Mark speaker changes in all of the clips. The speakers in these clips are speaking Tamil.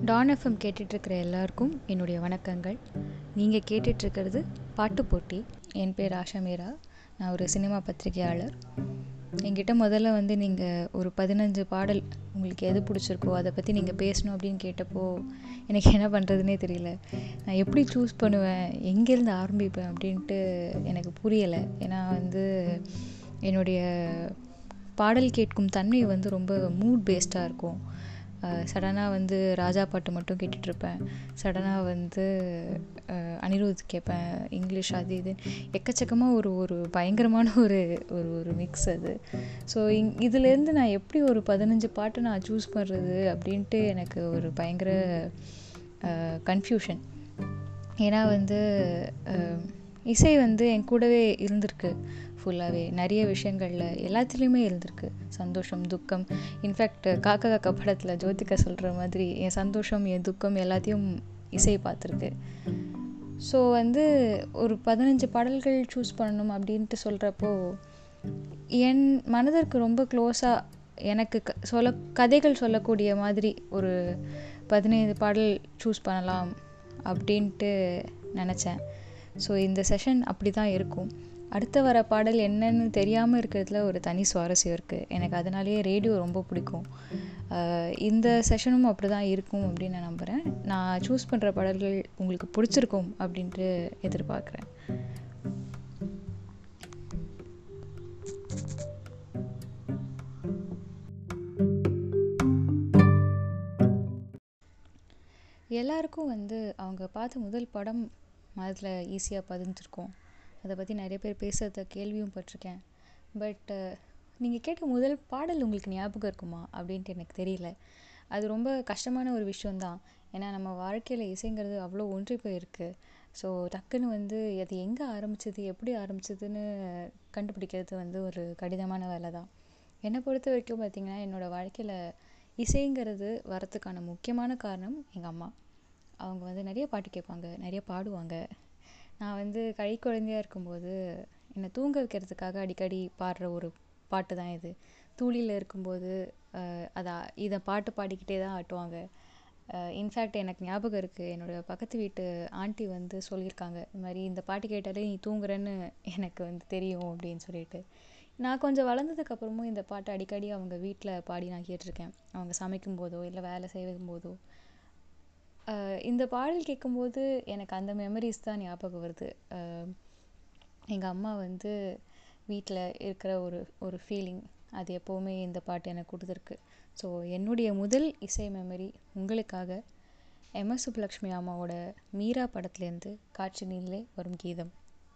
Speaker 1: டான் எஃப்எம் கேட்டுட்ருக்கிற எல்லாருக்கும் என்னுடைய வணக்கங்கள் நீங்கள் கேட்டுட்ருக்கிறது பாட்டு போட்டி என் பேர் ஆஷா மீரா நான் ஒரு சினிமா பத்திரிகையாளர் என்கிட்ட முதல்ல வந்து நீங்கள் ஒரு பதினஞ்சு பாடல் உங்களுக்கு எது பிடிச்சிருக்கோ அதை பற்றி நீங்கள் பேசணும் அப்படின்னு கேட்டப்போ எனக்கு என்ன பண்ணுறதுனே தெரியல நான் எப்படி சூஸ் பண்ணுவேன் எங்கேருந்து ஆரம்பிப்பேன் அப்படின்ட்டு எனக்கு புரியலை ஏன்னா வந்து என்னுடைய பாடல் கேட்கும் தன்மை வந்து ரொம்ப மூட் பேஸ்டாக இருக்கும் சடனாக வந்து ராஜா பாட்டு மட்டும் கேட்டுட்ருப்பேன் சடனாக வந்து அனிருத் கேட்பேன் இங்கிலீஷ் அது இது எக்கச்சக்கமாக ஒரு ஒரு பயங்கரமான ஒரு ஒரு ஒரு மிக்ஸ் அது ஸோ இங் இதுலேருந்து நான் எப்படி ஒரு பதினஞ்சு பாட்டை நான் சூஸ் பண்ணுறது அப்படின்ட்டு எனக்கு ஒரு பயங்கர கன்ஃபியூஷன் ஏன்னா வந்து இசை வந்து என் கூடவே இருந்திருக்கு ஃபுல்லாகவே நிறைய விஷயங்களில் எல்லாத்துலேயுமே இருந்திருக்கு சந்தோஷம் துக்கம் இன்ஃபேக்ட் காக்கா காக்கா படத்தில் ஜோதிகா சொல்கிற மாதிரி என் சந்தோஷம் என் துக்கம் எல்லாத்தையும் இசை பார்த்துருக்கு ஸோ வந்து ஒரு பதினஞ்சு பாடல்கள் சூஸ் பண்ணணும் அப்படின்ட்டு சொல்கிறப்போ என் மனதிற்கு ரொம்ப க்ளோஸாக எனக்கு க சொல்ல கதைகள் சொல்லக்கூடிய மாதிரி ஒரு பதினைந்து பாடல் சூஸ் பண்ணலாம் அப்படின்ட்டு நினச்சேன் ஸோ இந்த செஷன் அப்படி தான் இருக்கும் அடுத்த வர பாடல் என்னன்னு தெரியாமல் இருக்கிறதுல ஒரு தனி சுவாரஸ்யம் இருக்குது எனக்கு அதனாலேயே ரேடியோ ரொம்ப பிடிக்கும் இந்த செஷனும் அப்படி தான் இருக்கும் அப்படின்னு நான் நம்புகிறேன் நான் சூஸ் பண்ணுற பாடல்கள் உங்களுக்கு பிடிச்சிருக்கும் அப்படின்ட்டு எதிர்பார்க்குறேன் எல்லாருக்கும் வந்து அவங்க பார்த்த முதல் படம் மனதில் ஈஸியாக பதிஞ்சிருக்கும் அதை பற்றி நிறைய பேர் பேசுகிறத கேள்வியும் பட்டிருக்கேன் பட் நீங்கள் கேட்ட முதல் பாடல் உங்களுக்கு ஞாபகம் இருக்குமா அப்படின்ட்டு எனக்கு தெரியல அது ரொம்ப கஷ்டமான ஒரு விஷயந்தான் ஏன்னா நம்ம வாழ்க்கையில் இசைங்கிறது அவ்வளோ ஒன்றி போயிருக்கு ஸோ டக்குன்னு வந்து அது எங்கே ஆரம்பிச்சது எப்படி ஆரம்பிச்சதுன்னு கண்டுபிடிக்கிறது வந்து ஒரு கடினமான வேலை தான் என்னை பொறுத்த வரைக்கும் பார்த்திங்கன்னா என்னோடய வாழ்க்கையில் இசைங்கிறது வரத்துக்கான முக்கியமான காரணம் எங்கள் அம்மா அவங்க வந்து நிறைய பாட்டு கேட்பாங்க நிறைய பாடுவாங்க நான் வந்து கை குழந்தையாக இருக்கும்போது என்னை தூங்க வைக்கிறதுக்காக அடிக்கடி பாடுற ஒரு பாட்டு தான் இது தூளியில் இருக்கும்போது அதை இதை பாட்டு பாடிக்கிட்டே தான் ஆட்டுவாங்க இன்ஃபேக்ட் எனக்கு ஞாபகம் இருக்குது என்னோடய பக்கத்து வீட்டு ஆண்டி வந்து சொல்லியிருக்காங்க இது மாதிரி இந்த பாட்டு கேட்டாலே நீ தூங்குறேன்னு எனக்கு வந்து தெரியும் அப்படின்னு சொல்லிட்டு நான் கொஞ்சம் வளர்ந்ததுக்கப்புறமும் இந்த பாட்டை அடிக்கடி அவங்க வீட்டில் பாடி நான் கேட்டிருக்கேன் அவங்க சமைக்கும் போதோ இல்லை வேலை செய்யும் போதோ இந்த பாடல் கேட்கும்போது எனக்கு அந்த மெமரிஸ் தான் ஞாபகம் வருது எங்கள் அம்மா வந்து வீட்டில் இருக்கிற ஒரு ஒரு ஃபீலிங் அது எப்போவுமே இந்த பாட்டு எனக்கு கொடுத்துருக்கு ஸோ என்னுடைய முதல் இசை மெமரி உங்களுக்காக எம்எஸ் சுப்புலக்ஷ்மி அம்மாவோட மீரா படத்துலேருந்து காட்சி நீங்களே வரும் கீதம்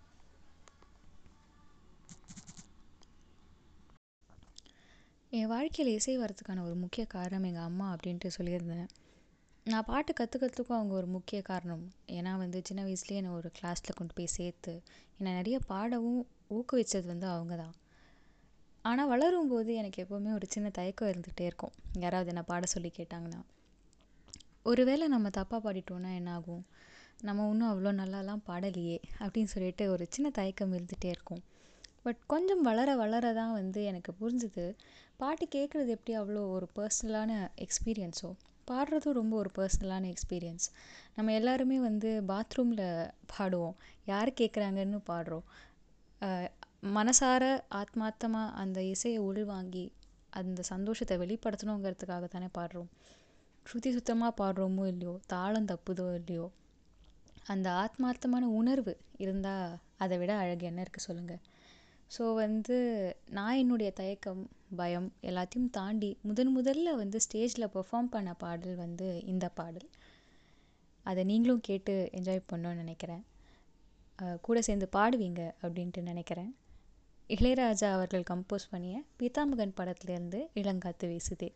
Speaker 1: என் வாழ்க்கையில் இசை வரத்துக்கான ஒரு முக்கிய காரணம் எங்கள் அம்மா அப்படின்ட்டு சொல்லியிருந்தேன் நான் பாட்டு கற்றுக்கிறதுக்கும் அவங்க ஒரு முக்கிய காரணம் ஏன்னா வந்து சின்ன வயசுலேயே என்னை ஒரு கிளாஸில் கொண்டு போய் சேர்த்து என்னை நிறைய பாடவும் ஊக்குவிச்சது வந்து அவங்க தான் ஆனால் வளரும் போது எனக்கு எப்போவுமே ஒரு சின்ன தயக்கம் இருந்துகிட்டே இருக்கும் யாராவது என்னை பாட சொல்லி கேட்டாங்கன்னா ஒருவேளை நம்ம தப்பாக பாடிட்டோன்னா என்ன ஆகும் நம்ம இன்னும் அவ்வளோ நல்லாலாம் பாடலையே அப்படின்னு சொல்லிட்டு ஒரு சின்ன தயக்கம் இருந்துகிட்டே இருக்கும் பட் கொஞ்சம் வளர வளர தான் வந்து எனக்கு புரிஞ்சுது பாட்டு கேட்குறது எப்படி அவ்வளோ ஒரு பர்சனலான எக்ஸ்பீரியன்ஸோ பாடுறதும் ரொம்ப ஒரு பர்சனலான எக்ஸ்பீரியன்ஸ் நம்ம எல்லாருமே வந்து பாத்ரூமில் பாடுவோம் யார் கேட்குறாங்கன்னு பாடுறோம் மனசார ஆத்மார்த்தமாக அந்த இசையை உள்வாங்கி அந்த சந்தோஷத்தை வெளிப்படுத்தணுங்கிறதுக்காக தானே பாடுறோம் ஸ்ருதி சுத்தமாக பாடுறோமோ இல்லையோ தாளம் தப்புதோ இல்லையோ அந்த ஆத்மார்த்தமான உணர்வு இருந்தால் அதை விட அழகு என்ன இருக்குது சொல்லுங்கள் ஸோ வந்து நான் என்னுடைய தயக்கம் பயம் எல்லாத்தையும் தாண்டி முதன் முதல்ல வந்து ஸ்டேஜில் பெர்ஃபார்ம் பண்ண பாடல் வந்து இந்த பாடல் அதை நீங்களும் கேட்டு என்ஜாய் பண்ணணும்னு நினைக்கிறேன் கூட சேர்ந்து பாடுவீங்க அப்படின்ட்டு நினைக்கிறேன் இளையராஜா அவர்கள் கம்போஸ் பண்ணிய பீதாமகன் படத்துலேருந்து இளங்காத்து வீசுதே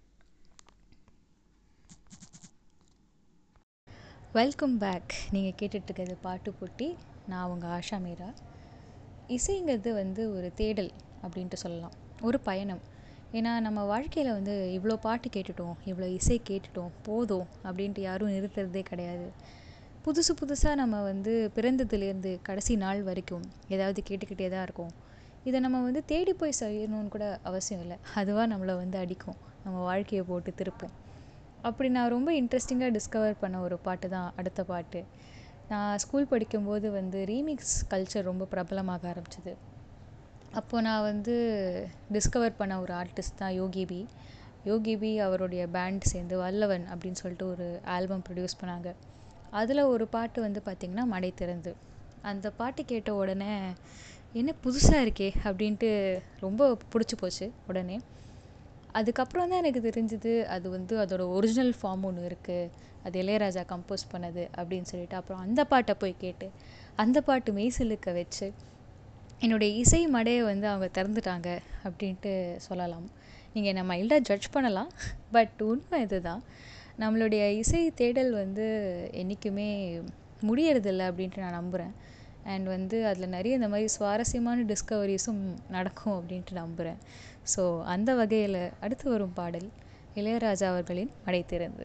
Speaker 1: வெல்கம் பேக் நீங்கள் கேட்டுட்ருக்கிறது பாட்டு போட்டி நான் உங்கள் ஆஷா மீரா இசைங்கிறது வந்து ஒரு தேடல் அப்படின்ட்டு சொல்லலாம் ஒரு பயணம் ஏன்னா நம்ம வாழ்க்கையில் வந்து இவ்வளோ பாட்டு கேட்டுட்டோம் இவ்வளோ இசை கேட்டுட்டோம் போதும் அப்படின்ட்டு யாரும் நிறுத்துறதே கிடையாது புதுசு புதுசாக நம்ம வந்து பிறந்ததுலேருந்து கடைசி நாள் வரைக்கும் ஏதாவது கேட்டுக்கிட்டே தான் இருக்கோம் இதை நம்ம வந்து தேடி போய் செய்யணும்னு கூட அவசியம் இல்லை அதுவாக நம்மளை வந்து அடிக்கும் நம்ம வாழ்க்கையை போட்டு திருப்போம் அப்படி நான் ரொம்ப இன்ட்ரெஸ்டிங்காக டிஸ்கவர் பண்ண ஒரு பாட்டு தான் அடுத்த பாட்டு நான் ஸ்கூல் படிக்கும்போது வந்து ரீமிக்ஸ் கல்ச்சர் ரொம்ப பிரபலமாக ஆரம்பிச்சது அப்போது நான் வந்து டிஸ்கவர் பண்ண ஒரு ஆர்டிஸ்ட் தான் யோகி பி யோகி பி அவருடைய பேண்ட் சேர்ந்து வல்லவன் அப்படின்னு சொல்லிட்டு ஒரு ஆல்பம் ப்ரொடியூஸ் பண்ணாங்க அதில் ஒரு பாட்டு வந்து பார்த்திங்கன்னா மடை திறந்து அந்த பாட்டு கேட்ட உடனே என்ன புதுசாக இருக்கே அப்படின்ட்டு ரொம்ப பிடிச்சி போச்சு உடனே அதுக்கப்புறம் தான் எனக்கு தெரிஞ்சுது அது வந்து அதோட ஒரிஜினல் ஃபார்ம் ஒன்று இருக்குது அது இளையராஜா கம்போஸ் பண்ணது அப்படின்னு சொல்லிட்டு அப்புறம் அந்த பாட்டை போய் கேட்டு அந்த பாட்டு மெய்சிலுக்க வச்சு என்னுடைய இசை மடையை வந்து அவங்க திறந்துட்டாங்க அப்படின்ட்டு சொல்லலாம் நீங்கள் என்ன மைல்டாக ஜட்ஜ் பண்ணலாம் பட் உண்மை இதுதான் நம்மளுடைய இசை தேடல் வந்து என்றைக்குமே முடியறதில்ல அப்படின்ட்டு நான் நம்புகிறேன் அண்ட் வந்து அதில் நிறைய இந்த மாதிரி சுவாரஸ்யமான டிஸ்கவரிஸும் நடக்கும் அப்படின்ட்டு நம்புகிறேன் ஸோ அந்த வகையில் அடுத்து வரும் பாடல் இளையராஜா அவர்களின் மடை திறந்து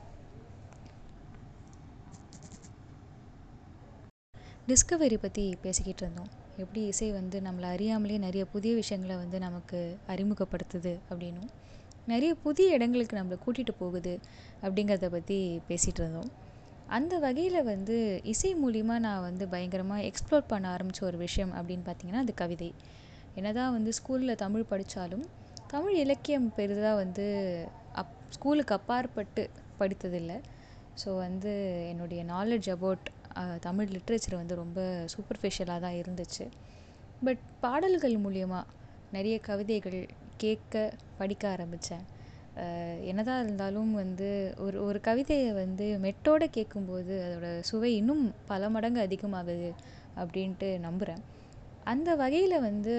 Speaker 1: டிஸ்கவரி பற்றி பேசிக்கிட்டு இருந்தோம் எப்படி இசை வந்து நம்மளை அறியாமலே நிறைய புதிய விஷயங்களை வந்து நமக்கு அறிமுகப்படுத்துது அப்படின்னும் நிறைய புதிய இடங்களுக்கு நம்மளை கூட்டிகிட்டு போகுது அப்படிங்கிறத பற்றி பேசிகிட்டு இருந்தோம் அந்த வகையில் வந்து இசை மூலிமா நான் வந்து பயங்கரமாக எக்ஸ்ப்ளோர் பண்ண ஆரம்பித்த ஒரு விஷயம் அப்படின்னு பார்த்தீங்கன்னா அது கவிதை என்னதான் வந்து ஸ்கூலில் தமிழ் படித்தாலும் தமிழ் இலக்கியம் பெரிதாக வந்து அப் ஸ்கூலுக்கு அப்பாற்பட்டு படித்ததில்லை ஸோ வந்து என்னுடைய நாலேஜ் அபவுட் தமிழ் லிட்ரேச்சர் வந்து ரொம்ப சூப்பர்ஃபிஷியலாக தான் இருந்துச்சு பட் பாடல்கள் மூலியமாக நிறைய கவிதைகள் கேட்க படிக்க ஆரம்பித்தேன் என்னதான் இருந்தாலும் வந்து ஒரு ஒரு கவிதையை வந்து மெட்டோட கேட்கும்போது அதோட சுவை இன்னும் பல மடங்கு அதிகமாகுது அப்படின்ட்டு நம்புகிறேன் அந்த வகையில் வந்து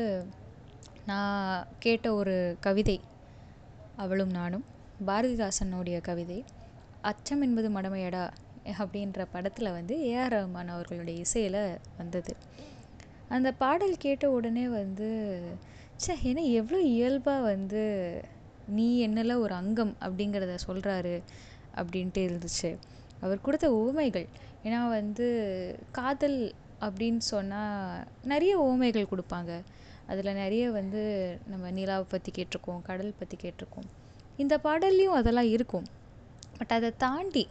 Speaker 1: நான் கேட்ட ஒரு கவிதை அவளும் நானும் பாரதிதாசனுடைய கவிதை அச்சம் என்பது மடமையடா அப்படின்ற படத்தில் வந்து ஏஆர் ரஹ்மான் அவர்களுடைய இசையில் வந்தது அந்த பாடல் கேட்ட உடனே வந்து ச்சே என்ன எவ்வளோ இயல்பாக வந்து நீ என்னல ஒரு அங்கம் அப்படிங்கிறத சொல்கிறாரு அப்படின்ட்டு இருந்துச்சு அவர் கொடுத்த ஓமைகள் ஏன்னா வந்து காதல் அப்படின்னு சொன்னால் நிறைய ஓமைகள் கொடுப்பாங்க அதில் நிறைய வந்து நம்ம நிலாவை பற்றி கேட்டிருக்கோம் கடல் பற்றி கேட்டிருக்கோம் இந்த பாடல்லையும் அதெல்லாம் இருக்கும் பட் அதை தாண்டி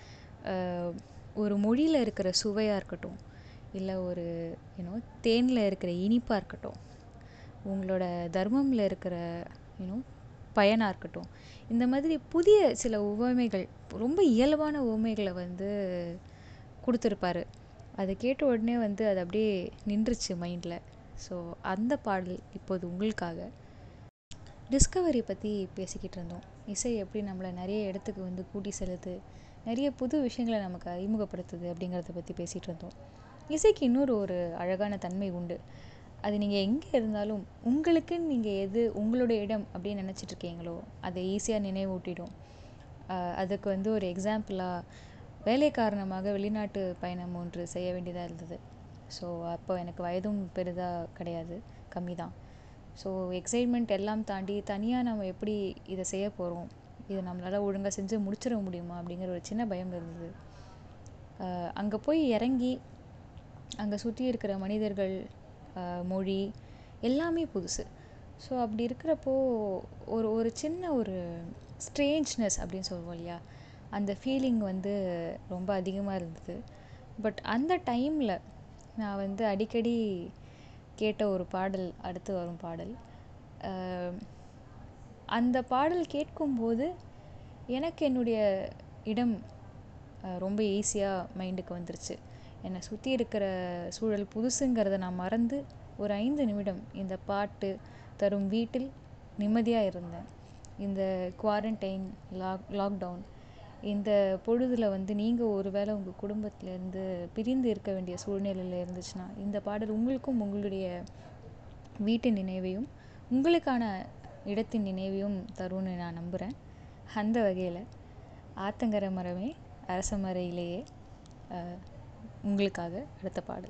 Speaker 1: ஒரு மொழியில் இருக்கிற சுவையாக இருக்கட்டும் இல்லை ஒரு யூனோ தேனில் இருக்கிற இனிப்பாக இருக்கட்டும் உங்களோட தர்மமில் இருக்கிற யூனோ பயனாக இருக்கட்டும் இந்த மாதிரி புதிய சில உவமைகள் ரொம்ப இயல்பான உவமைகளை வந்து கொடுத்துருப்பாரு அதை கேட்ட உடனே வந்து அது அப்படியே நின்றுச்சு மைண்டில் ஸோ அந்த பாடல் இப்போது உங்களுக்காக டிஸ்கவரி பற்றி பேசிக்கிட்டு இருந்தோம் இசை எப்படி நம்மளை நிறைய இடத்துக்கு வந்து கூட்டி செல்லுது நிறைய புது விஷயங்களை நமக்கு அறிமுகப்படுத்துது அப்படிங்கிறத பற்றி பேசிகிட்டு இருந்தோம் இசைக்கு இன்னொரு ஒரு அழகான தன்மை உண்டு அது நீங்கள் எங்கே இருந்தாலும் உங்களுக்குன்னு நீங்கள் எது உங்களுடைய இடம் அப்படின்னு நினச்சிட்ருக்கீங்களோ அதை ஈஸியாக நினைவூட்டிடும் அதுக்கு வந்து ஒரு எக்ஸாம்பிளாக வேலை காரணமாக வெளிநாட்டு பயணம் ஒன்று செய்ய வேண்டியதாக இருந்தது ஸோ அப்போ எனக்கு வயதும் பெரிதாக கிடையாது கம்மி தான் ஸோ எக்ஸைட்மெண்ட் எல்லாம் தாண்டி தனியாக நம்ம எப்படி இதை செய்ய போகிறோம் இதை நம்மளால் ஒழுங்காக செஞ்சு முடிச்சிட முடியுமா அப்படிங்கிற ஒரு சின்ன பயம் இருந்தது அங்கே போய் இறங்கி அங்கே சுற்றி இருக்கிற மனிதர்கள் மொழி எல்லாமே புதுசு ஸோ அப்படி இருக்கிறப்போ ஒரு ஒரு சின்ன ஒரு ஸ்ட்ரேஞ்ச்னஸ் அப்படின்னு சொல்லுவோம் இல்லையா அந்த ஃபீலிங் வந்து ரொம்ப அதிகமாக இருந்தது பட் அந்த டைமில் நான் வந்து அடிக்கடி கேட்ட ஒரு பாடல் அடுத்து வரும் பாடல் அந்த பாடல் கேட்கும்போது எனக்கு என்னுடைய இடம் ரொம்ப ஈஸியாக மைண்டுக்கு வந்துருச்சு என்னை சுற்றி இருக்கிற சூழல் புதுசுங்கிறத நான் மறந்து ஒரு ஐந்து நிமிடம் இந்த பாட்டு தரும் வீட்டில் நிம்மதியாக இருந்தேன் இந்த குவாரண்டைன் லாக் லாக்டவுன் இந்த பொழுதில் வந்து நீங்கள் ஒரு வேளை உங்கள் குடும்பத்துலேருந்து பிரிந்து இருக்க வேண்டிய சூழ்நிலையில் இருந்துச்சுன்னா இந்த பாடல் உங்களுக்கும் உங்களுடைய வீட்டு நினைவையும் உங்களுக்கான இடத்தின் நினைவையும் தரும்னு நான் நம்புகிறேன் அந்த வகையில் ஆத்தங்கர மரமே அரச மர இலையே உங்களுக்காக அடுத்த பாடல்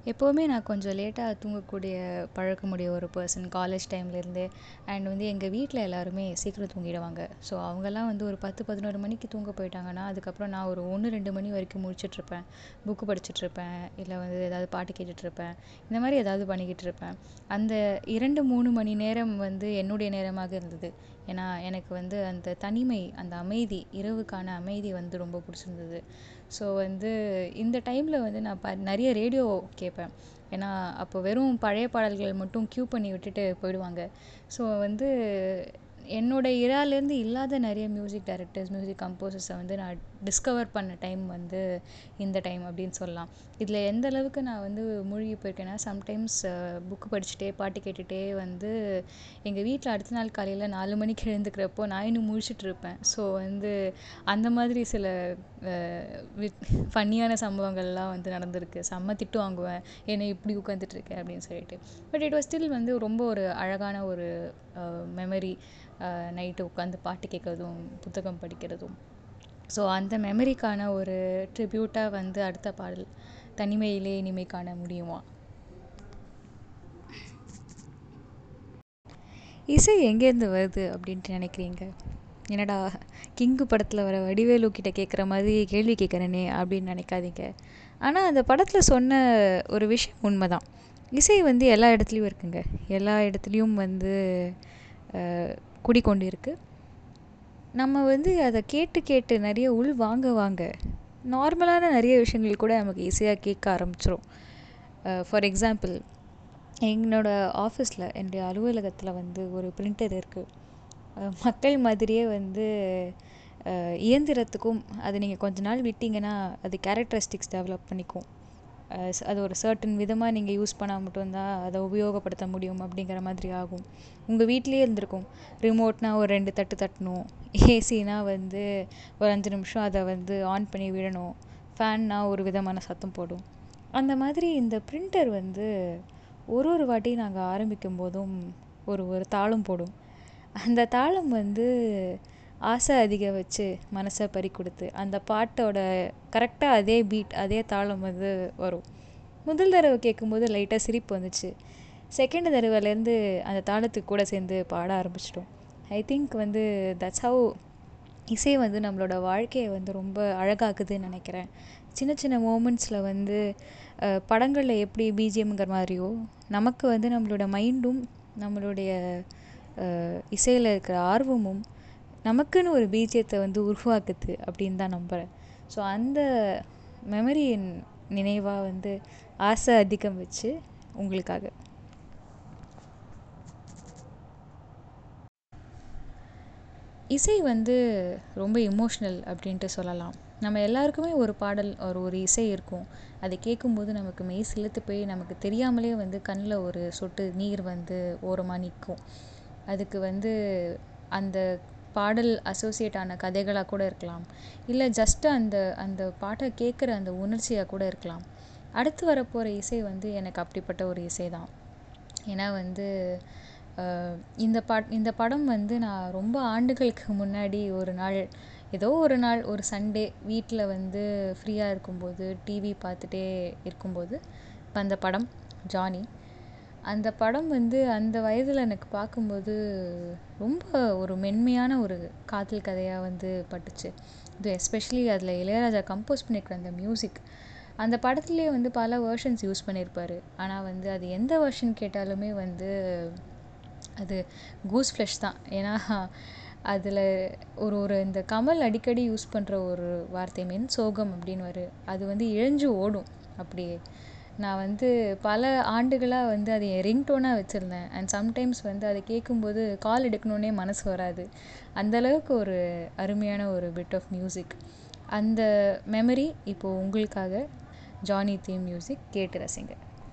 Speaker 1: எப்போவுமே நான் கொஞ்சம் லேட்டாக தூங்கக்கூடிய பழக்கமுடைய ஒரு பர்சன் காலேஜ் டைம்லேருந்தே அண்ட் வந்து எங்கள் வீட்டில் எல்லாருமே சீக்கிரம் தூங்கிடுவாங்க ஸோ அவங்கெல்லாம் வந்து ஒரு பத்து பதினோரு மணிக்கு தூங்க போயிட்டாங்கன்னா அதுக்கப்புறம் நான் ஒரு ஒன்று ரெண்டு மணி வரைக்கும் முழிச்சிட்ருப்பேன் புக்கு படிச்சிட்ருப்பேன் இல்லை வந்து ஏதாவது பாட்டு கேட்டுட்ருப்பேன் இந்த மாதிரி ஏதாவது பண்ணிக்கிட்டு இருப்பேன் அந்த இரண்டு மூணு மணி நேரம் வந்து என்னுடைய நேரமாக இருந்தது ஏன்னா எனக்கு வந்து அந்த தனிமை அந்த அமைதி இரவுக்கான அமைதி வந்து ரொம்ப பிடிச்சிருந்தது ஸோ வந்து இந்த டைமில் வந்து நான் ப நிறைய ரேடியோ கேட்பேன் ஏன்னா அப்போ வெறும் பழைய பாடல்கள் மட்டும் க்யூ பண்ணி விட்டுட்டு போயிடுவாங்க ஸோ வந்து என்னோட இராலேருந்து இல்லாத நிறைய மியூசிக் டைரக்டர்ஸ் மியூசிக் கம்போசர்ஸை வந்து நான் டிஸ்கவர் பண்ண டைம் வந்து இந்த டைம் அப்படின்னு சொல்லலாம் இதில் எந்த அளவுக்கு நான் வந்து மூழ்கி போயிருக்கேன்னா சம்டைம்ஸ் புக்கு படிச்சுட்டே பாட்டு கேட்டுகிட்டே வந்து எங்கள் வீட்டில் அடுத்த நாள் காலையில் நாலு மணிக்கு எழுந்துக்கிறப்போ நான் இன்னும் முழிச்சிட்டு இருப்பேன் ஸோ வந்து அந்த மாதிரி சில ஃபன்னியான சம்பவங்கள்லாம் வந்து நடந்திருக்கு செம்ம திட்டு வாங்குவேன் என்னை இப்படி உட்காந்துட்டு இருக்க அப்படின்னு சொல்லிட்டு பட் இட் வாஸ் ஸ்டில் வந்து ரொம்ப ஒரு அழகான ஒரு மெமரி நைட்டு உட்காந்து பாட்டு கேட்குறதும் புத்தகம் படிக்கிறதும் ஸோ அந்த மெமரிக்கான ஒரு ட்ரிபியூட்டாக வந்து அடுத்த பாடல் தனிமையிலே இனிமை காண முடியுமா இசை எங்கேருந்து வருது அப்படின்ட்டு நினைக்கிறீங்க என்னடா கிங்கு படத்தில் வர வடிவேலு கிட்ட கேட்குற மாதிரி கேள்வி கேட்குறேனே அப்படின்னு நினைக்காதீங்க ஆனால் அந்த படத்தில் சொன்ன ஒரு விஷயம் உண்மை தான் இசை வந்து எல்லா இடத்துலையும் இருக்குங்க எல்லா இடத்துலையும் வந்து குடிக்கொண்டு இருக்குது நம்ம வந்து அதை கேட்டு கேட்டு நிறைய உள் வாங்க வாங்க நார்மலான நிறைய விஷயங்கள் கூட நமக்கு ஈஸியாக கேட்க ஆரம்பிச்சிரும் ஃபார் எக்ஸாம்பிள் என்னோடய ஆஃபீஸில் என்னுடைய அலுவலகத்தில் வந்து ஒரு பிரிண்டர் இருக்குது மக்கள் மாதிரியே வந்து இயந்திரத்துக்கும் அது நீங்கள் கொஞ்ச நாள் விட்டிங்கன்னா அது கேரக்டரிஸ்டிக்ஸ் டெவலப் பண்ணிக்கும் அது ஒரு சர்டன் விதமாக நீங்கள் யூஸ் பண்ணால் மட்டும்தான் அதை உபயோகப்படுத்த முடியும் அப்படிங்கிற மாதிரி ஆகும் உங்கள் வீட்லேயே இருந்திருக்கும் ரிமோட்னா ஒரு ரெண்டு தட்டு தட்டணும் ஏசினா வந்து ஒரு அஞ்சு நிமிஷம் அதை வந்து ஆன் பண்ணி விடணும் ஃபேன்னா ஒரு விதமான சத்தம் போடும் அந்த மாதிரி இந்த பிரிண்டர் வந்து ஒரு ஒரு வாட்டி நாங்கள் ஆரம்பிக்கும் போதும் ஒரு ஒரு தாளம் போடும் அந்த தாளம் வந்து ஆசை அதிக வச்சு மனசை பறி கொடுத்து அந்த பாட்டோட கரெக்டாக அதே பீட் அதே தாளம் வந்து வரும் முதல் தடவை கேட்கும்போது லைட்டாக சிரிப்பு வந்துச்சு செகண்ட் தடவைலேருந்து அந்த தாளத்துக்கு கூட சேர்ந்து பாட ஆரம்பிச்சிட்டோம் ஐ திங்க் வந்து தட்ஸ் ஹவ் இசை வந்து நம்மளோட வாழ்க்கையை வந்து ரொம்ப அழகாக்குதுன்னு நினைக்கிறேன் சின்ன சின்ன மூமெண்ட்ஸில் வந்து படங்களில் எப்படி பிஜிஎம்ங்கிற மாதிரியோ நமக்கு வந்து நம்மளோட மைண்டும் நம்மளுடைய இசையில் இருக்கிற ஆர்வமும் நமக்குன்னு ஒரு பீஜியத்தை வந்து உருவாக்குது அப்படின்னு தான் நம்புகிறேன் ஸோ அந்த மெமரியின் நினைவாக வந்து ஆசை அதிகம் வச்சு உங்களுக்காக இசை வந்து ரொம்ப இமோஷ்னல் அப்படின்ட்டு சொல்லலாம் நம்ம எல்லாருக்குமே ஒரு பாடல் ஒரு ஒரு இசை இருக்கும் அதை கேட்கும்போது நமக்கு மெய் சிலுத்து போய் நமக்கு தெரியாமலே வந்து கண்ணில் ஒரு சொட்டு நீர் வந்து ஓரமாக நிற்கும் அதுக்கு வந்து அந்த பாடல் அசோசியேட் ஆன கதைகளாக கூட இருக்கலாம் இல்லை ஜஸ்ட்டு அந்த அந்த பாட்டை கேட்குற அந்த உணர்ச்சியாக கூட இருக்கலாம் அடுத்து வரப்போகிற இசை வந்து எனக்கு அப்படிப்பட்ட ஒரு இசை தான் ஏன்னா வந்து இந்த பாட் இந்த படம் வந்து நான் ரொம்ப ஆண்டுகளுக்கு முன்னாடி ஒரு நாள் ஏதோ ஒரு நாள் ஒரு சண்டே வீட்டில் வந்து ஃப்ரீயாக இருக்கும்போது டிவி பார்த்துட்டே இருக்கும்போது இப்போ அந்த படம் ஜானி அந்த படம் வந்து அந்த வயதில் எனக்கு பார்க்கும்போது ரொம்ப ஒரு மென்மையான ஒரு காதல் கதையாக வந்து பட்டுச்சு இது எஸ்பெஷலி அதில் இளையராஜா கம்போஸ் பண்ணியிருக்கிற அந்த மியூசிக் அந்த படத்துலேயே வந்து பல வேர்ஷன்ஸ் யூஸ் பண்ணியிருப்பார் ஆனால் வந்து அது எந்த வேர்ஷன் கேட்டாலுமே வந்து அது கூஸ் ஃப்ளெஷ் தான் ஏன்னா அதில் ஒரு ஒரு இந்த கமல் அடிக்கடி யூஸ் பண்ணுற ஒரு வார்த்தை மென் சோகம் அப்படின்னு வரும் அது வந்து இழஞ்சு ஓடும் அப்படியே நான் வந்து பல ஆண்டுகளாக வந்து அதை என் ரிங்டோனாக வச்சுருந்தேன் அண்ட் சம்டைம்ஸ் வந்து அதை கேட்கும்போது கால் எடுக்கணுன்னே மனசு வராது அந்தளவுக்கு ஒரு அருமையான ஒரு பிட் ஆஃப் மியூசிக் அந்த மெமரி இப்போது உங்களுக்காக ஜானி தீம் மியூசிக் கேட்டு ரசிங்க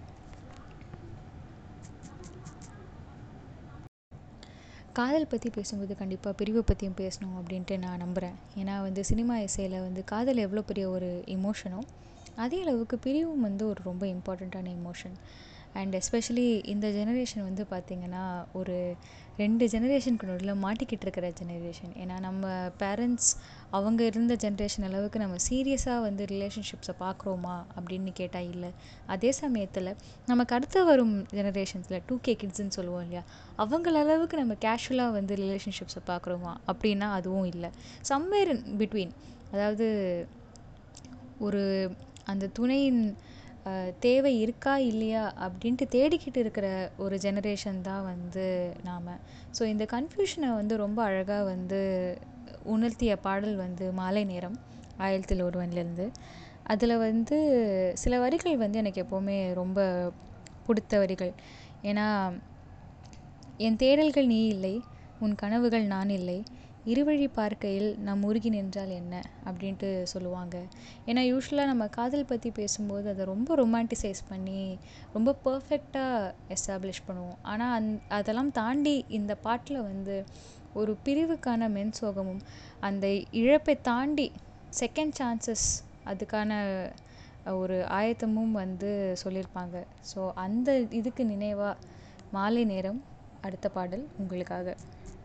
Speaker 1: காதல் பற்றி பேசும்போது கண்டிப்பாக பிரிவை பற்றியும் பேசணும் அப்படின்ட்டு நான் நம்புகிறேன் ஏன்னா வந்து சினிமா இசையில் வந்து காதல் எவ்வளோ பெரிய ஒரு இமோஷனோ அதே அளவுக்கு பிரிவும் வந்து ஒரு ரொம்ப இம்பார்ட்டண்ட்டான இமோஷன் அண்ட் எஸ்பெஷலி இந்த ஜெனரேஷன் வந்து பார்த்திங்கன்னா ஒரு ரெண்டு ஜெனரேஷனுக்கு நடுவில் மாட்டிக்கிட்டு இருக்கிற ஜெனரேஷன் ஏன்னா நம்ம பேரண்ட்ஸ் அவங்க இருந்த ஜென்ரேஷன் அளவுக்கு நம்ம சீரியஸாக வந்து ரிலேஷன்ஷிப்ஸை பார்க்குறோமா அப்படின்னு கேட்டால் இல்லை அதே சமயத்தில் நமக்கு அடுத்து வரும் ஜெனரேஷன்ஸில் டூ கே கிட்ஸ்ன்னு சொல்லுவோம் இல்லையா அவங்கள அளவுக்கு நம்ம கேஷுவலாக வந்து ரிலேஷன்ஷிப்ஸை பார்க்குறோமா அப்படின்னா அதுவும் இல்லை சம்வேர் இன் பிட்வீன் அதாவது ஒரு அந்த துணையின் தேவை இருக்கா இல்லையா அப்படின்ட்டு தேடிக்கிட்டு இருக்கிற ஒரு ஜெனரேஷன் தான் வந்து நாம் ஸோ இந்த கன்ஃபியூஷனை வந்து ரொம்ப அழகாக வந்து உணர்த்திய பாடல் வந்து மாலை நேரம் ஆயிரத்தில் ஒருவன்லேருந்து அதில் வந்து சில வரிகள் வந்து எனக்கு எப்போவுமே ரொம்ப பிடித்த வரிகள் ஏன்னா என் தேடல்கள் நீ இல்லை உன் கனவுகள் நான் இல்லை இருவழி பார்க்கையில் நம் உருகி நின்றால் என்ன அப்படின்ட்டு சொல்லுவாங்க ஏன்னா யூஸ்வலாக நம்ம காதல் பற்றி பேசும்போது அதை ரொம்ப ரொமான்டிசைஸ் பண்ணி ரொம்ப பர்ஃபெக்டாக எஸ்டாப்ளிஷ் பண்ணுவோம் ஆனால் அந் அதெல்லாம் தாண்டி இந்த பாட்டில் வந்து ஒரு பிரிவுக்கான மென் சோகமும் அந்த இழப்பை தாண்டி செகண்ட் சான்சஸ் அதுக்கான ஒரு ஆயத்தமும் வந்து சொல்லியிருப்பாங்க ஸோ அந்த இதுக்கு நினைவாக மாலை நேரம் அடுத்த பாடல் உங்களுக்காக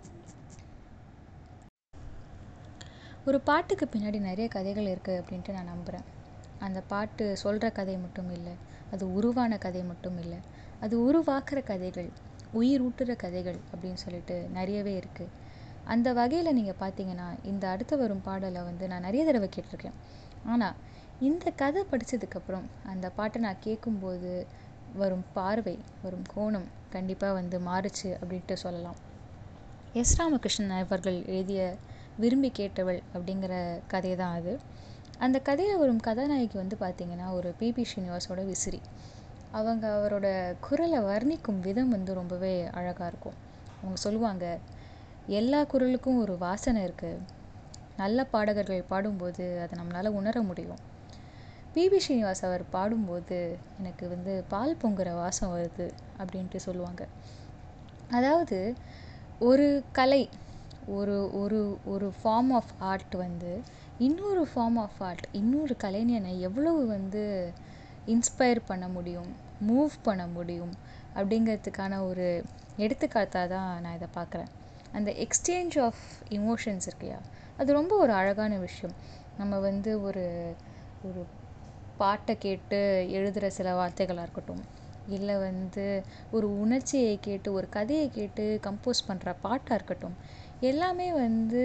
Speaker 1: ஒரு பாட்டுக்கு பின்னாடி நிறைய கதைகள் இருக்குது அப்படின்ட்டு நான் நம்புகிறேன் அந்த பாட்டு சொல்கிற கதை மட்டும் இல்லை அது உருவான கதை மட்டும் இல்லை அது உருவாக்குற கதைகள் உயிர் ஊட்டுற கதைகள் அப்படின்னு சொல்லிட்டு நிறையவே இருக்குது அந்த வகையில் நீங்கள் பார்த்தீங்கன்னா இந்த அடுத்து வரும் பாடலை வந்து நான் நிறைய தடவை கேட்டிருக்கேன் ஆனால் இந்த கதை படித்ததுக்கப்புறம் அந்த பாட்டை நான் கேட்கும்போது வரும் பார்வை வரும் கோணம் கண்டிப்பாக வந்து மாறுச்சு அப்படின்ட்டு சொல்லலாம் எஸ் ராமகிருஷ்ணன் அவர்கள் எழுதிய விரும்பி கேட்டவள் அப்படிங்கிற கதை தான் அது அந்த கதையில் வரும் கதாநாயகி வந்து பார்த்திங்கன்னா ஒரு பிபி ஸ்ரீனிவாஸோட விசிறி அவங்க அவரோட குரலை வர்ணிக்கும் விதம் வந்து ரொம்பவே அழகாக இருக்கும் அவங்க சொல்லுவாங்க எல்லா குரலுக்கும் ஒரு வாசனை இருக்குது நல்ல பாடகர்கள் பாடும்போது அதை நம்மளால் உணர முடியும் பிபி ஸ்ரீனிவாஸ் அவர் பாடும்போது எனக்கு வந்து பால் பொங்குற வாசம் வருது அப்படின்ட்டு சொல்லுவாங்க அதாவது ஒரு கலை ஒரு ஒரு ஒரு ஃபார்ம் ஆஃப் ஆர்ட் வந்து இன்னொரு ஃபார்ம் ஆஃப் ஆர்ட் இன்னொரு கலைஞனை எவ்வளவு வந்து இன்ஸ்பயர் பண்ண முடியும் மூவ் பண்ண முடியும் அப்படிங்கிறதுக்கான ஒரு எடுத்துக்காட்டாக தான் நான் இதை பார்க்குறேன் அந்த எக்ஸ்சேஞ்ச் ஆஃப் இமோஷன்ஸ் இருக்கையா அது ரொம்ப ஒரு அழகான விஷயம் நம்ம வந்து ஒரு ஒரு பாட்டை கேட்டு எழுதுகிற சில வார்த்தைகளாக இருக்கட்டும் இல்லை வந்து ஒரு உணர்ச்சியை கேட்டு ஒரு கதையை கேட்டு கம்போஸ் பண்ணுற பாட்டாக இருக்கட்டும் எல்லாமே வந்து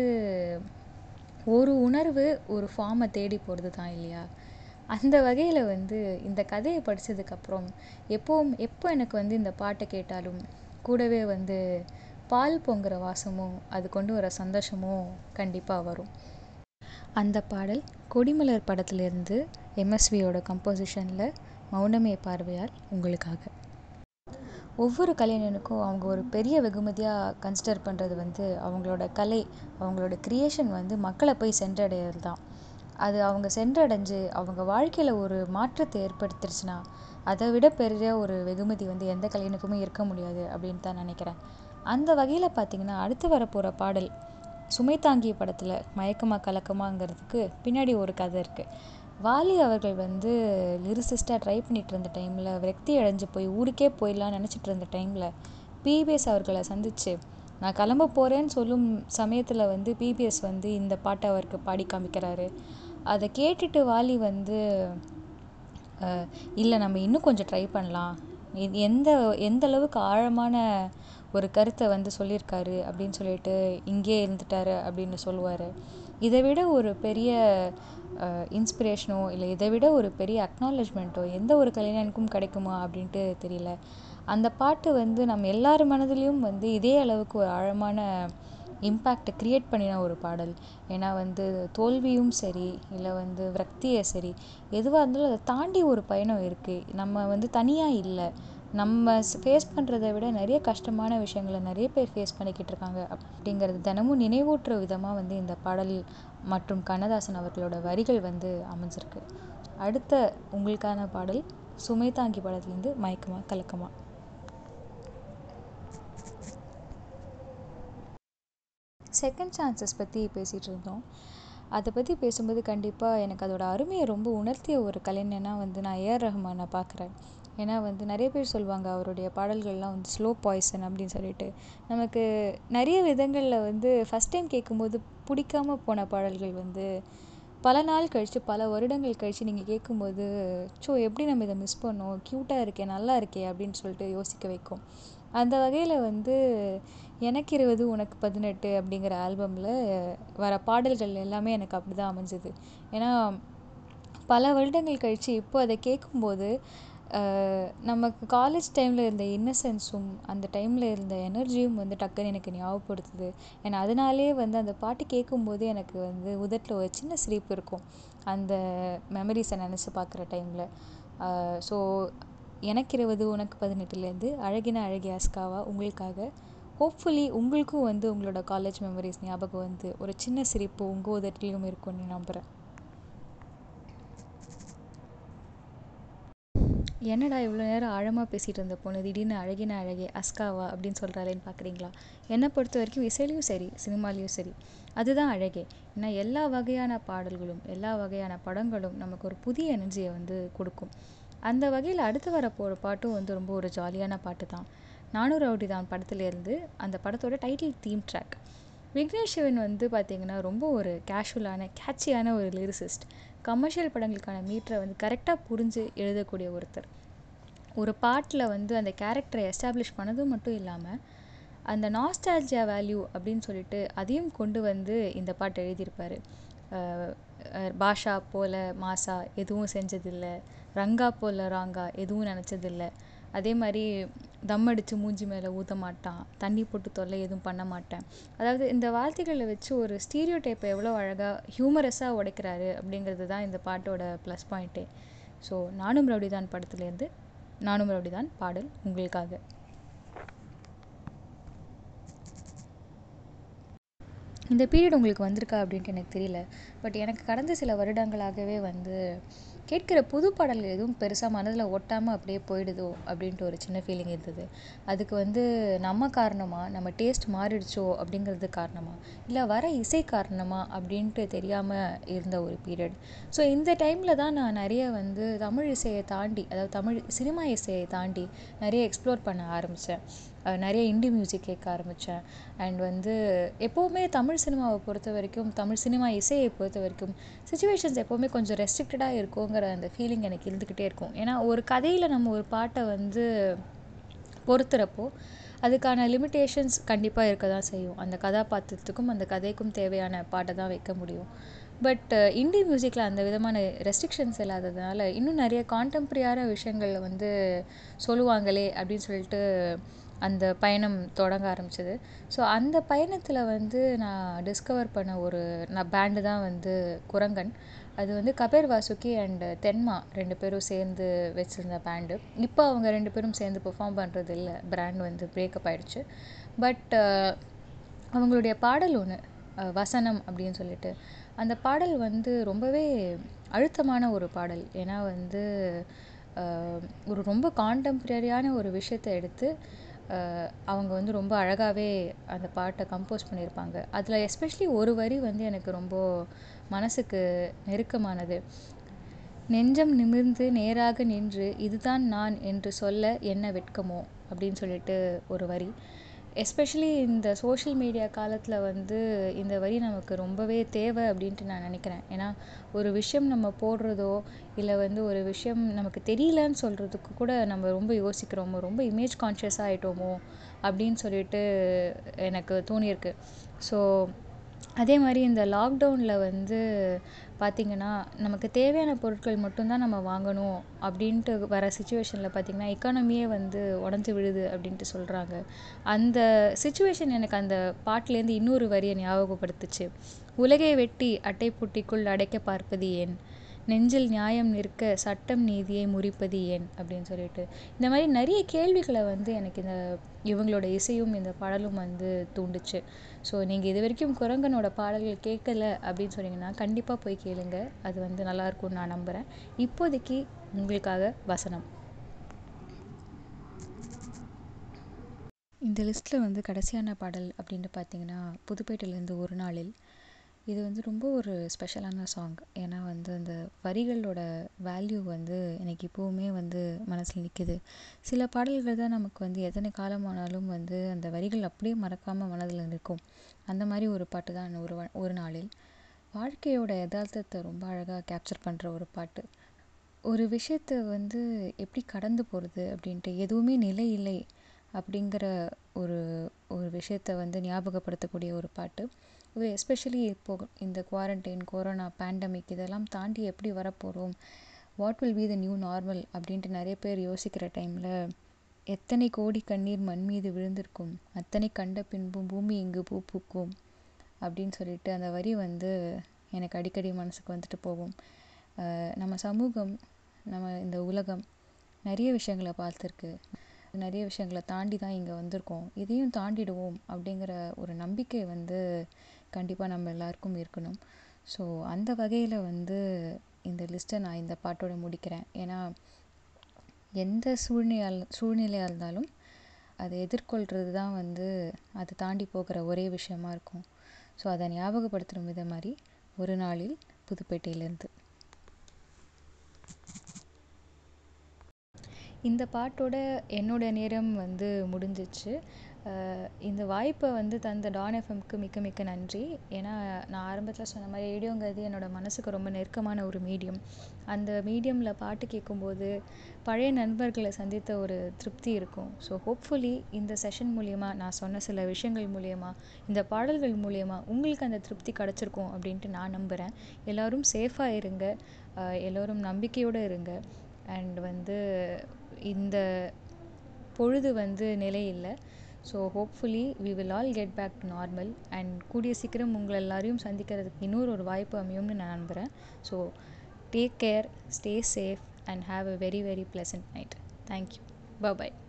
Speaker 1: ஒரு உணர்வு ஒரு ஃபார்மை தேடி போகிறது தான் இல்லையா அந்த வகையில் வந்து இந்த கதையை படித்ததுக்கப்புறம் எப்போவும் எப்போ எனக்கு வந்து இந்த பாட்டை கேட்டாலும் கூடவே வந்து பால் பொங்குற வாசமும் அது கொண்டு வர சந்தோஷமும் கண்டிப்பாக வரும் அந்த பாடல் கொடிமலர் படத்துலேருந்து எம்எஸ்வியோட கம்போசிஷனில் மௌனமே பார்வையால் உங்களுக்காக ஒவ்வொரு கலைஞனுக்கும் அவங்க ஒரு பெரிய வெகுமதியாக கன்சிடர் பண்ணுறது வந்து அவங்களோட கலை அவங்களோட க்ரியேஷன் வந்து மக்களை போய் சென்றடையிறது தான் அது அவங்க சென்றடைஞ்சு அவங்க வாழ்க்கையில் ஒரு மாற்றத்தை ஏற்படுத்திருச்சுன்னா அதை விட பெரிய ஒரு வெகுமதி வந்து எந்த கலைஞனுக்குமே இருக்க முடியாது அப்படின்னு தான் நினைக்கிறேன் அந்த வகையில் பார்த்திங்கன்னா அடுத்து வரப்போகிற பாடல் சுமை தாங்கிய படத்தில் மயக்கமா கலக்கமாங்கிறதுக்கு பின்னாடி ஒரு கதை இருக்குது வாலி அவர்கள் வந்து லிரிசிஸ்டாக ட்ரை பண்ணிட்டு இருந்த டைமில் விரக்தி அடைஞ்சு போய் ஊருக்கே போயிடலான்னு நினச்சிட்டு இருந்த டைமில் பிபிஎஸ் அவர்களை சந்தித்து நான் கிளம்ப போகிறேன்னு சொல்லும் சமயத்தில் வந்து பிபிஎஸ் வந்து இந்த பாட்டை அவருக்கு பாடி காமிக்கிறாரு அதை கேட்டுட்டு வாலி வந்து இல்லை நம்ம இன்னும் கொஞ்சம் ட்ரை பண்ணலாம் எந்த எந்த அளவுக்கு ஆழமான ஒரு கருத்தை வந்து சொல்லியிருக்காரு அப்படின்னு சொல்லிட்டு இங்கே இருந்துட்டாரு அப்படின்னு சொல்லுவார் இதை விட ஒரு பெரிய இன்ஸ்பிரேஷனோ இல்லை இதை விட ஒரு பெரிய அக்னாலஜ்மெண்ட்டோ எந்த ஒரு கலைஞனுக்கும் கிடைக்குமா அப்படின்ட்டு தெரியல அந்த பாட்டு வந்து நம்ம எல்லார் மனதிலையும் வந்து இதே அளவுக்கு ஒரு ஆழமான இம்பேக்டை க்ரியேட் பண்ணின ஒரு பாடல் ஏன்னா வந்து தோல்வியும் சரி இல்லை வந்து விரக்தியை சரி எதுவாக இருந்தாலும் அதை தாண்டி ஒரு பயணம் இருக்குது நம்ம வந்து தனியாக இல்லை நம்ம ஃபேஸ் பண்ணுறதை விட நிறைய கஷ்டமான விஷயங்களை நிறைய பேர் ஃபேஸ் பண்ணிக்கிட்டு இருக்காங்க அப்படிங்கிறது தினமும் நினைவூட்டுற விதமாக வந்து இந்த பாடல் மற்றும் கண்ணதாசன் அவர்களோட வரிகள் வந்து அமைஞ்சிருக்கு அடுத்த உங்களுக்கான பாடல் சுமை தாங்கி படத்துலேருந்து மயக்கமா கலக்கமா செகண்ட் சான்சஸ் பற்றி பேசிகிட்டு இருந்தோம் அதை பற்றி பேசும்போது கண்டிப்பாக எனக்கு அதோட அருமையை ரொம்ப உணர்த்திய ஒரு கலைஞனா வந்து நான் ஏஆர் ரஹ்மானை பார்க்குறேன் ஏன்னா வந்து நிறைய பேர் சொல்லுவாங்க அவருடைய பாடல்கள்லாம் வந்து ஸ்லோ பாய்சன் அப்படின்னு சொல்லிட்டு நமக்கு நிறைய விதங்களில் வந்து ஃபஸ்ட் டைம் கேட்கும்போது பிடிக்காம போன பாடல்கள் வந்து பல நாள் கழித்து பல வருடங்கள் கழித்து நீங்கள் கேட்கும்போது ஸோ எப்படி நம்ம இதை மிஸ் பண்ணோம் க்யூட்டாக இருக்கே நல்லா இருக்கே அப்படின்னு சொல்லிட்டு யோசிக்க வைக்கும் அந்த வகையில் வந்து எனக்கு இருபது உனக்கு பதினெட்டு அப்படிங்கிற ஆல்பமில் வர பாடல்கள் எல்லாமே எனக்கு அப்படி தான் அமைஞ்சது ஏன்னா பல வருடங்கள் கழித்து இப்போ அதை கேட்கும்போது நமக்கு காலேஜ் டைமில் இருந்த இன்னசென்ஸும் அந்த டைமில் இருந்த எனர்ஜியும் வந்து டக்குன்னு எனக்கு ஞாபகப்படுத்துது ஏன்னா அதனாலே வந்து அந்த பாட்டு கேட்கும்போது எனக்கு வந்து உதட்டில் ஒரு சின்ன சிரிப்பு இருக்கும் அந்த மெமரிஸை நினச்சி பார்க்குற டைமில் ஸோ எனக்கு இருபது உனக்கு பதினெட்டுலேருந்து அழகின அழகிய அஸ்காவா உங்களுக்காக ஹோப்ஃபுல்லி உங்களுக்கும் வந்து உங்களோட காலேஜ் மெமரிஸ் ஞாபகம் வந்து ஒரு சின்ன சிரிப்பு உங்கள் உதட்டிலையும் இருக்கும்னு நம்புகிறேன் என்னடா இவ்வளோ நேரம் ஆழமாக பேசிகிட்டு இருந்த பொண்ணு திடீர்னு அழகின அழகே அஸ்காவா அப்படின்னு சொல்கிறாளேன்னு பார்க்குறீங்களா என்னை பொறுத்த வரைக்கும் இசையிலையும் சரி சினிமாலேயும் சரி அதுதான் அழகே ஏன்னா எல்லா வகையான பாடல்களும் எல்லா வகையான படங்களும் நமக்கு ஒரு புதிய எனர்ஜியை வந்து கொடுக்கும் அந்த வகையில் அடுத்து வர போகிற பாட்டும் வந்து ரொம்ப ஒரு ஜாலியான பாட்டு தான் நானூறு ரவுடி தான் படத்துலேருந்து அந்த படத்தோட title theme track Vignesh Shivan வந்து பார்த்திங்கன்னா ரொம்ப ஒரு கேஷுவலான கேட்சியான ஒரு லிரிசிஸ்ட் கமர்ஷியல் படங்களுக்கான மீட்டரை வந்து கரெக்டாக புரிஞ்சு எழுதக்கூடிய ஒருத்தர் ஒரு பாட்டில் வந்து அந்த கேரக்டரை எஸ்டாப்ளிஷ் பண்ணதும் மட்டும் இல்லாமல் அந்த நாஸ்டாலஜியா வேல்யூ அப்படின்னு சொல்லிட்டு அதையும் கொண்டு வந்து இந்த பாட்டு எழுதியிருப்பார் பாஷா போல மாசா எதுவும் செஞ்சதில்லை ரங்கா போல ராங்கா எதுவும் நினச்சதில்ல அதே மாதிரி தம் அடித்து மூஞ்சி மேலே ஊற்ற மாட்டான் தண்ணி போட்டு தொல்லை எதுவும் பண்ண மாட்டேன் அதாவது இந்த வார்த்தைகளை வச்சு ஒரு ஸ்டீரியோ டைப்பை எவ்வளோ அழகாக ஹியூமரஸாக உடைக்கிறாரு அப்படிங்கிறது தான் இந்த பாட்டோட ப்ளஸ் பாயிண்ட்டே ஸோ நானும் ரவுடி தான் படத்துலேருந்து நானும் ரவுடி தான் பாடல் உங்களுக்காக இந்த பீரியட் உங்களுக்கு வந்திருக்கா அப்படின்ட்டு எனக்கு தெரியல பட் எனக்கு கடந்த சில வருடங்களாகவே வந்து கேட்குற புது பாடல்கள் எதுவும் பெருசாக மனதில் ஒட்டாமல் அப்படியே போயிடுதோ அப்படின்ட்டு ஒரு சின்ன ஃபீலிங் இருந்தது அதுக்கு வந்து நம்ம காரணமாக நம்ம டேஸ்ட் மாறிடுச்சோ அப்படிங்கிறது காரணமாக இல்லை வர இசை காரணமாக அப்படின்ட்டு தெரியாமல் இருந்த ஒரு பீரியட் ஸோ இந்த டைமில் தான் நான் நிறைய வந்து தமிழ் இசையை தாண்டி அதாவது தமிழ் சினிமா இசையை தாண்டி நிறைய எக்ஸ்ப்ளோர் பண்ண ஆரம்பித்தேன் நிறைய இண்டி மியூசிக் கேட்க ஆரம்பித்தேன் அண்ட் வந்து எப்போவுமே தமிழ் சினிமாவை பொறுத்த வரைக்கும் தமிழ் சினிமா இசையை பொறுத்த வரைக்கும் சுச்சுவேஷன்ஸ் எப்போவுமே கொஞ்சம் ரெஸ்ட்ரிக்டடாக இருக்குங்கிற அந்த ஃபீலிங் எனக்கு இருந்துக்கிட்டே இருக்கும் ஏன்னா ஒரு கதையில் நம்ம ஒரு பாட்டை வந்து பொறுத்துறப்போ அதுக்கான லிமிட்டேஷன்ஸ் கண்டிப்பாக இருக்க தான் செய்யும் அந்த கதாபாத்திரத்துக்கும் அந்த கதைக்கும் தேவையான பாட்டை தான் வைக்க முடியும் பட் இண்டி மியூசிக்கில் அந்த விதமான ரெஸ்ட்ரிக்ஷன்ஸ் இல்லாததுனால இன்னும் நிறைய கான்டெம்ப்ரரியான விஷயங்கள் வந்து சொல்லுவாங்களே அப்படின்னு சொல்லிட்டு அந்த பயணம் தொடங்க ஆரம்பிச்சது ஸோ அந்த பயணத்தில் வந்து நான் டிஸ்கவர் பண்ண ஒரு நான் பேண்டு தான் வந்து குரங்கன் அது வந்து கபேர் வாசுகி அண்ட் தென்மா ரெண்டு பேரும் சேர்ந்து வச்சுருந்த பேண்டு இப்போ அவங்க ரெண்டு பேரும் சேர்ந்து பெர்ஃபார்ம் பண்ணுறது இல்லை பிராண்ட் வந்து பிரேக்கப் ஆகிடுச்சு பட் அவங்களுடைய பாடல் ஒன்று வசனம் அப்படின்னு சொல்லிட்டு அந்த பாடல் வந்து ரொம்பவே அழுத்தமான ஒரு பாடல் ஏன்னா வந்து ஒரு ரொம்ப கான்டெம்ப்ரரியான ஒரு விஷயத்தை எடுத்து அவங்க வந்து ரொம்ப அழகாகவே அந்த பாட்டை கம்போஸ் பண்ணியிருப்பாங்க அதில் எஸ்பெஷலி ஒரு வரி வந்து எனக்கு ரொம்ப மனசுக்கு நெருக்கமானது நெஞ்சம் நிமிர்ந்து நேராக நின்று இதுதான் நான் என்று சொல்ல என்ன வெட்கமோ அப்படின்னு சொல்லிட்டு ஒரு வரி எஸ்பெஷலி இந்த சோஷியல் மீடியா காலத்தில் வந்து இந்த வரி நமக்கு ரொம்பவே தேவை அப்படின்ட்டு நான் நினைக்கிறேன் ஏன்னா ஒரு விஷயம் நம்ம போடுறதோ இல்லை வந்து ஒரு விஷயம் நமக்கு தெரியலன்னு சொல்கிறதுக்கு கூட நம்ம ரொம்ப யோசிக்கிறோமோ ரொம்ப இமேஜ் கான்ஷியஸாக ஆகிட்டோமோ அப்படின்னு சொல்லிட்டு எனக்கு தோணியிருக்கு ஸோ அதே மாதிரி இந்த லாக்டவுனில் வந்து பார்த்திங்கன்னா நமக்கு தேவையான பொருட்கள் மட்டும்தான் நம்ம வாங்கணும் அப்படின்ட்டு வர சுச்சுவேஷனில் பார்த்திங்கன்னா எக்கானமியே வந்து உடஞ்சி விழுது அப்படின்ட்டு சொல்கிறாங்க அந்த சுச்சுவேஷன் எனக்கு அந்த பாட்டிலேருந்து இன்னொரு வரியை ஞாபகப்படுத்துச்சு உலகை வெட்டி அட்டை புட்டிக்குள் அடைக்க பார்ப்பது ஏன் நெஞ்சில் நியாயம் நிற்க சட்டம் நீதியை முறிப்பது ஏன் அப்படின்னு சொல்லிட்டு இந்த மாதிரி நிறைய கேள்விகளை வந்து எனக்கு இந்த இவங்களோட இசையும் இந்த பாடலும் வந்து தூண்டுச்சு ஸோ நீங்கள் இது வரைக்கும் குரங்கனோட பாடல்கள் கேட்கல அப்படின்னு சொன்னீங்கன்னா கண்டிப்பாக போய் கேளுங்க அது வந்து நல்லாயிருக்கும்னு நான் நம்புகிறேன் இப்போதைக்கு உங்களுக்காக வசனம் இந்த லிஸ்ட்டில் வந்து கடைசியான பாடல் அப்படின்னு பார்த்தீங்கன்னா புதுப்பேட்டையிலேருந்து ஒரு நாளில் இது வந்து ரொம்ப ஒரு ஸ்பெஷலான சாங் ஏன்னா வந்து அந்த வரிகளோட வேல்யூ வந்து எனக்கு இப்போவுமே வந்து மனசில் நிற்கிது சில பாடல்கள் தான் நமக்கு வந்து எத்தனை காலமானாலும் வந்து அந்த வரிகள் அப்படியே மறக்காமல் மனதில் நிற்கும் அந்த மாதிரி ஒரு பாட்டு தான் ஒரு வ ஒரு நாளில் வாழ்க்கையோட யதார்த்தத்தை ரொம்ப அழகாக கேப்சர் பண்ணுற ஒரு பாட்டு ஒரு விஷயத்த வந்து எப்படி கடந்து போகிறது அப்படின்ட்டு எதுவுமே நிலை இல்லை அப்படிங்கிற ஒரு ஒரு விஷயத்த வந்து ஞாபகப்படுத்தக்கூடிய ஒரு பாட்டு இது எஸ்பெஷலி இப்போது இந்த குவாரண்டைன் கொரோனா பேண்டமிக் இதெல்லாம் தாண்டி எப்படி வரப்போகிறோம் what will be the new normal அப்படின்ட்டு நிறைய பேர் யோசிக்கிற டைமில் எத்தனை கோடி கண்ணீர் மண் மீது விழுந்திருக்கும் அத்தனை கண்ட பின்பும் பூமி இங்கு பூ பூக்கும் அப்படின்னு சொல்லிட்டு அந்த வரி வந்து எனக்கு அடிக்கடி மனசுக்கு வந்துட்டு போகும் நம்ம சமூகம் நம்ம இந்த உலகம் நிறைய விஷயங்களை பார்த்துருக்கு நிறைய விஷயங்களை தாண்டி தான் இங்கே வந்திருக்கோம் இதையும் தாண்டிடுவோம் அப்படிங்கிற ஒரு நம்பிக்கை வந்து கண்டிப்பாக நம்ம எல்லாருக்கும் இருக்கணும் ஸோ அந்த வகையில் வந்து இந்த லிஸ்ட்டை நான் இந்த பாட்டோட முடிக்கிறேன் ஏன்னா எந்த சூழ்நிலையால் சூழ்நிலையாக இருந்தாலும் அதை எதிர்கொள்கிறது தான் வந்து அதை தாண்டி போகிற ஒரே விஷயமா இருக்கும் ஸோ அதை ஞாபகப்படுத்துகிற வித மாதிரி ஒரு நாளில் புதுப்பேட்டையிலேருந்து இந்த பாட்டோட என்னோட நேரம் வந்து முடிஞ்சிச்சு இந்த வாய்ப்பை வந்து தந்த டான் எஃப்எம்க்கு மிக்க மிக்க நன்றி ஏன்னா நான் ஆரம்பத்தில் சொன்ன மாதிரி ரேடியோங்கிறது என்னோடய மனசுக்கு ரொம்ப நெருக்கமான ஒரு மீடியம் அந்த மீடியமில் பாட்டு கேட்கும்போது பழைய நண்பர்களை சந்தித்த ஒரு திருப்தி இருக்கும் ஸோ ஹோப்ஃபுல்லி இந்த செஷன் மூலயமா நான் சொன்ன சில விஷயங்கள் மூலயமா இந்த பாடல்கள் மூலயமா உங்களுக்கு அந்த திருப்தி கிடச்சிருக்கும் அப்படின்ட்டு நான் நம்புகிறேன் எல்லோரும் சேஃபாக இருங்க எல்லோரும் நம்பிக்கையோடு இருங்க அண்ட் வந்து இந்த பொழுது வந்து நிலையில்லை so hopefully we will all get back to normal and கூடிய சீக்கிரம் உங்களை எல்லாரையும் சந்திக்கிறதுக்கு இன்னொரு ஒரு வாய்ப்பு அமையும்னு நான் நம்புகிறேன் so take care stay safe and have a very very pleasant night thank you bye